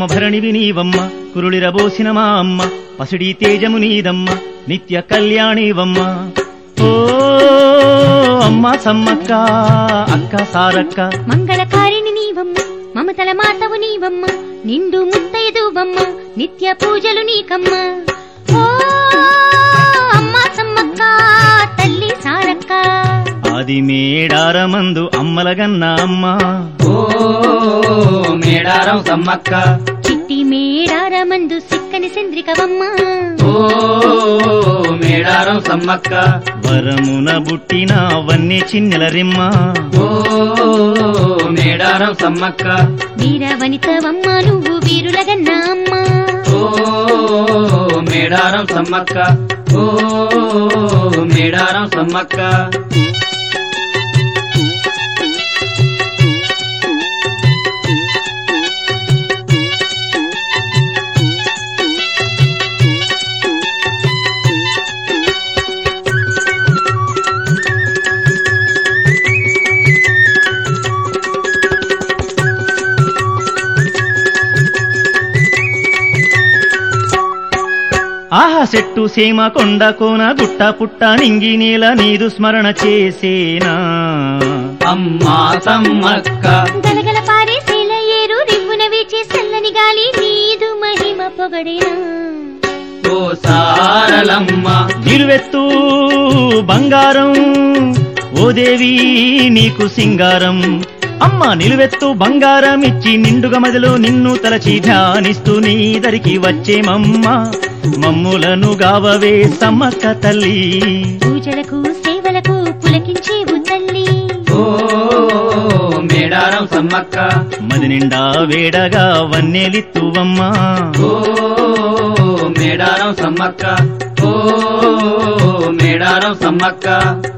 భరణివి నీవమ్మ కురుళిరబోసిన మా అమ్మ పసిడి తేజము నీదమ్మ నిత్య కళ్యాణివమ్మ ఓ అమ్మ సమ్మక్క అక్క సారక్క మంగళకారిణి నీవమ్మ మమతల మాతవు నీవమ్మ నిండు ముత్తైదువమ్మ నిత్య పూజలు నీకమ్మ ఓ అమ్మ సమ్మక్క తల్లి సారక్క ఆది మేడారమందు అమ్మలగన్న అమ్మ ఓ మేడారం సమ్మక్క చిట్టి మేడారమందు సిక్కని చంద్రికవమ్మ ఓ మేడారం సమ్మక్క వరమున బుట్టిన వన్నె చిన్నెల రిమ్మ ఓ మేడారం సమ్మక్క వీర వనితవమ్మ నువ్వు వీరులగన్న అమ్మ ఓ మేడారం సమ్మక్క ఓ మేడారం సమ్మక్క ఆహా చెట్టు సీమ కొండ కోన గుట్ట పుట్ట నింగి నేల నీదు స్మరణ చేసేనా అమ్మా సమ్మక్క గలగల పారేసేల ఏరు రివ్వున వీచే చల్లని గాలి నీదు మహిమ పొగడేనా ఓ సారలమ్మ నిలువెత్తు బంగారం ఓ దేవి నీకు సింగారం అమ్మ నిలువెత్తు బంగారం ఇచ్చి నిండుగా మదిలో నిన్ను తలచి ధ్యానిస్తూ నీ దరికి వచ్చేమమ్మ మమ్ములను గావవే సమ్మక్క తల్లి పూజలకు సేవలకు పులకించేవు తల్లి ఓ మేడారం సమ్మక్క మది నిండా వేడగా వన్నెలిత్తువమ్మా ఓ మేడారం సమ్మక్క ఓ మేడారం సమ్మక్క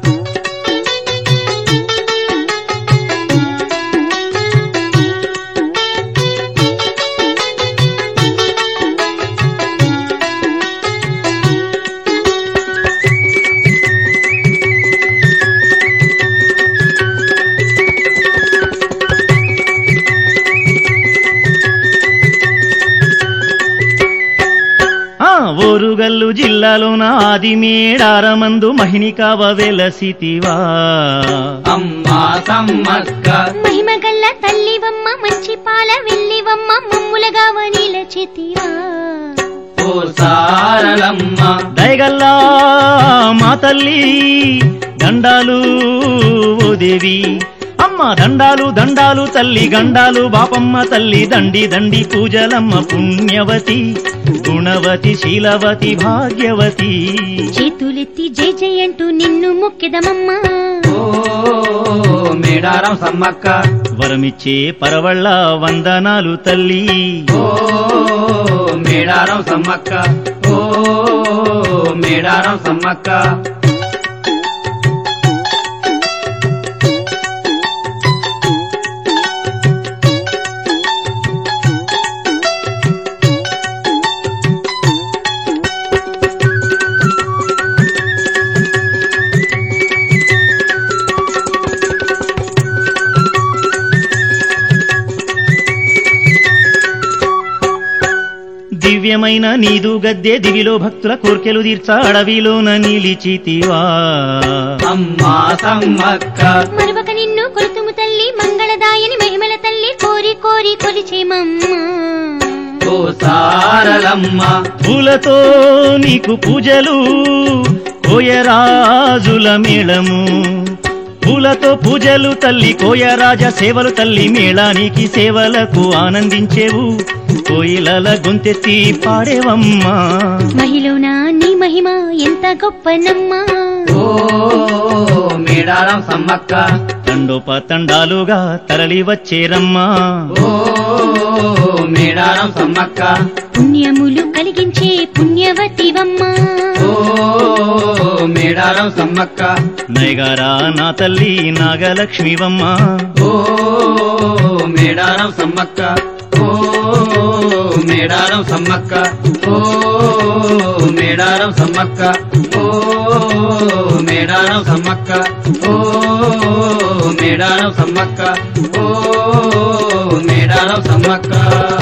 ఆ ఓరుగల్లు జిల్లాలోన ఆది మేడారమందు మహిని కావ వెలసితివా అమ్మా సమ్మక్క మహిమ గల్ల తల్లివమ్మ మంచి పాల వెళ్ళివమ్మ మమ్ములగా వనిల చేతివా ఓ సారలమ్మ దయగల్లా మా తల్లి దండాలు ఓ దేవి అమ్మ దండాలు దండాలు తల్లి గండాలు బాపమ్మ తల్లి దండి దండి పూజలమ్మ పుణ్యవతి గుణవతి శీలవతి భాగ్యవతి చేతులెత్తి జై జై అంటూ నిన్ను మొక్కెదమమ్మా ఓ మేడారం సమ్మక్క వరమిచ్చే పరవళ్ళ వందనాలు తల్లి ఓ మేడారం సమ్మక్క ఓ మేడారం సమ్మక్క దివ్యమైన నీదు గద్దె దివిలో భక్తుల కోర్కెలు తీర్చ అడవిలోన నిలిచితివా అమ్మా సమ్మక్క మరొక నిన్ను కొలుతుము తల్లి మంగళదాయని మహిమల తల్లి కోరి కోరి కొలిచేమమ్మా ఓ సారలమ్మ పూలతో నీకు పూజలు కోయరాజుల మేళము పూలతో పూజలు తల్లి కోయరాజ సేవలు తల్లి మేళానికి సేవలకు ఆనందించేవు కోయిలల గొంతెత్తి పాడేవమ్మా మహిళన నీ మహిమ ఎంత గొప్పనమ్మా ఓ మేడారం సమ్మక్క తండోపతండాలుగా తరలి వచ్చేరమ్మా ఓ మేడారం సమ్మక్క పుణ్యములు కలిగించే పుణ్యవతివమ్మా ఓ మేడారం సమ్మక్క నయగారా నా తల్లి నాగలక్ష్మివమ్మా ఓ మేడారం సమ్మక్క ఓ మేడారం సమ్మక్క ఓ మేడారం సమ్మక్క ఓ మేడారం సమ్మక్క ఓ మేడారం సమ్మక్క ఓ మేడారం సమ్మక్క